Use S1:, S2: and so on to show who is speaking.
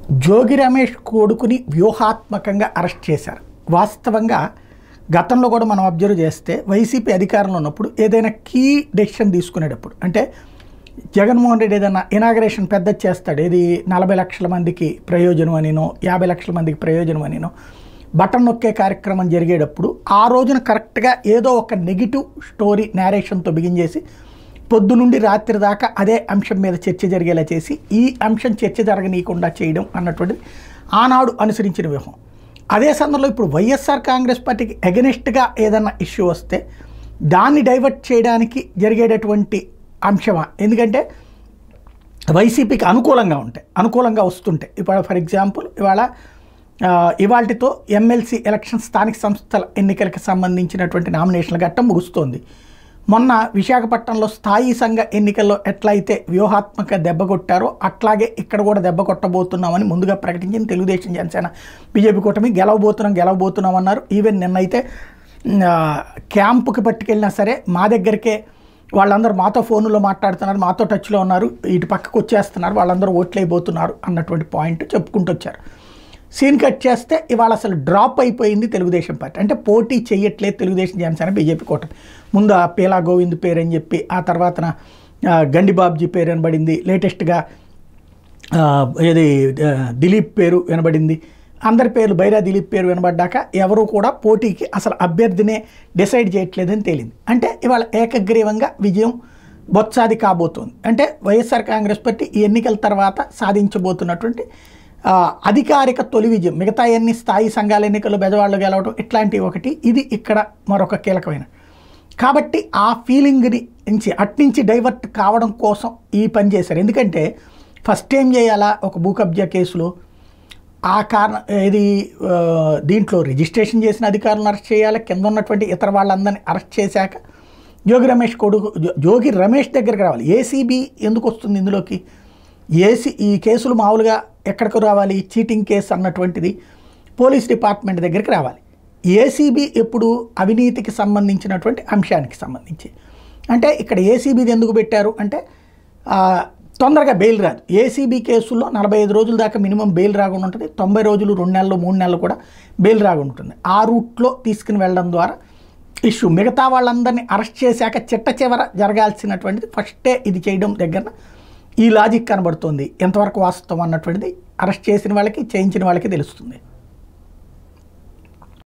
S1: జోగి రమేష్ కొడుకుని వ్యూహాత్మకంగా అరెస్ట్ చేశారు వాస్తవంగా గతంలో కూడా మనం అబ్జర్వ్ చేస్తే వైసీపీ అధికారంలో ఉన్నప్పుడు ఏదైనా కీ డెసిషన్ తీసుకునేటప్పుడు అంటే జగన్మోహన్ రెడ్డి ఏదైనా ఇనాగరేషన్ పెద్ద చేస్తాడు ఏది నలభై లక్షల మందికి ప్రయోజనం అనినో యాభై లక్షల మందికి ప్రయోజనం అనినో బటన్ నొక్కే కార్యక్రమం జరిగేటప్పుడు ఆ రోజున కరెక్ట్గా ఏదో ఒక నెగిటివ్ స్టోరీ నేరేషన్తో బిగించేసి పొద్దు నుండి రాత్రి దాకా అదే అంశం మీద చర్చ జరిగేలా చేసి ఈ అంశం చర్చ జరగనీయకుండా చేయడం అన్నటువంటిది ఆనాడు అనుసరించిన వ్యూహం అదే సందర్భంలో ఇప్పుడు వైఎస్ఆర్ కాంగ్రెస్ పార్టీకి ఎగనెస్ట్గా ఏదన్నా ఇష్యూ వస్తే దాన్ని డైవర్ట్ చేయడానికి జరిగేటటువంటి అంశమా ఎందుకంటే వైసీపీకి అనుకూలంగా ఉంటాయి అనుకూలంగా వస్తుంటాయి ఇప్పుడు ఫర్ ఎగ్జాంపుల్ ఇవాళ ఇవాళతో ఎమ్మెల్సీ ఎలక్షన్ స్థానిక సంస్థల ఎన్నికలకు సంబంధించినటువంటి నామినేషన్ల ఘట్టం ముగుస్తోంది మొన్న విశాఖపట్నంలో స్థాయి సంఘ ఎన్నికల్లో ఎట్లయితే వ్యూహాత్మక దెబ్బ కొట్టారో అట్లాగే ఇక్కడ కూడా దెబ్బ కొట్టబోతున్నామని ముందుగా ప్రకటించింది తెలుగుదేశం జనసేన బీజేపీ కూటమి గెలవబోతున్నాం గెలవబోతున్నాం అన్నారు ఈవెన్ నిన్నైతే ఆ, క్యాంపుకి పట్టుకెళ్ళినా సరే మా దగ్గరికే వాళ్ళందరూ మాతో ఫోన్లో మాట్లాడుతున్నారు మాతో టచ్లో ఉన్నారు ఇటు పక్కకు వచ్చేస్తున్నారు వాళ్ళందరూ ఓట్లైపోతున్నారు అన్నటువంటి పాయింట్ చెప్పుకుంటూ వచ్చారు సీన్ కట్ చేస్తే ఇవాళ అసలు డ్రాప్ అయిపోయింది తెలుగుదేశం పార్టీ అంటే పోటీ చేయట్లేదు తెలుగుదేశం జనసేన బీజేపీ కూటమి ముందు ఆ పీలా గోవింద్ పేరు అని చెప్పి ఆ తర్వాతన ఆ, గండిబాబ్జీ పేరు అనబడింది లేటెస్ట్గా ఆ, ఏది ఆ, దిలీప్ పేరు వినబడింది అందరి పేర్లు బైరా దిలీప్ పేరు వినబడ్డాక ఎవరు కూడా పోటీకి అసలు అభ్యర్థినే డిసైడ్ చేయట్లేదని తేలింది అంటే ఇవాళ ఏకగ్రీవంగా విజయం బొత్సాది కాబోతోంది అంటే వైఎస్ఆర్ కాంగ్రెస్ పార్టీ ఈ ఎన్నికల తర్వాత సాధించబోతున్నటువంటి ఆ, అధికారిక తొలి విజయం మిగతా ఎన్ని స్థాయి సంఘాల ఎన్నికల్లో బెజవాళ్ళు గెలవడం ఇట్లాంటివి ఒకటి ఇది ఇక్కడ మరొక కీలకమైన కాబట్టి ఆ ఫీలింగ్ని నుంచి అట్నుంచి డైవర్ట్ కావడం కోసం ఈ పని చేశారు ఎందుకంటే ఫస్ట్ ఏం చేయాలా ఒక భూ కబ్జా కేసులో ఆ కారణం ఇది ఆ, దీంట్లో రిజిస్ట్రేషన్ చేసిన అధికారులను అరెస్ట్ చేయాలి కింద ఉన్నటువంటి ఇతర వాళ్ళందరినీ అరెస్ట్ చేశాక జోగి రమేష్ కొడుకు జో- జోగి రమేష్ దగ్గరికి రావాలి ఏసీబీ ఎందుకు వస్తుంది ఇందులోకి ఏసీ ఈ కేసులు మామూలుగా ఎక్కడికి రావాలి చీటింగ్ కేసు అన్నటువంటిది పోలీస్ డిపార్ట్మెంట్ దగ్గరికి రావాలి ఏసీబీ ఎప్పుడు అవినీతికి సంబంధించినటువంటి అంశానికి సంబంధించి అంటే ఇక్కడ ఏసీబీది ఎందుకు పెట్టారు అంటే ఆ, తొందరగా బెయిల్ రాదు ఏసీబీ కేసుల్లో నలభై ఐదు రోజుల దాకా మినిమం బెయిల్ రాకుండా ఉంటుంది తొంభై రోజులు రెండు నెలలు మూడు నెలలు కూడా బెయిల్ రాకుండా ఉంటుంది ఆ రూట్లో తీసుకుని వెళ్ళడం ద్వారా ఇష్యూ మిగతా వాళ్ళందరినీ అరెస్ట్ చేశాక చిట్ట చివర జరగాల్సినటువంటిది ఫస్టే ఇది చేయడం దగ్గర ఈ లాజిక్ కనబడుతుంది ఎంతవరకు వాస్తవం అన్నటువంటిది అరెస్ట్ చేసిన వాళ్ళకి చేయించిన వాళ్ళకి తెలుస్తుంది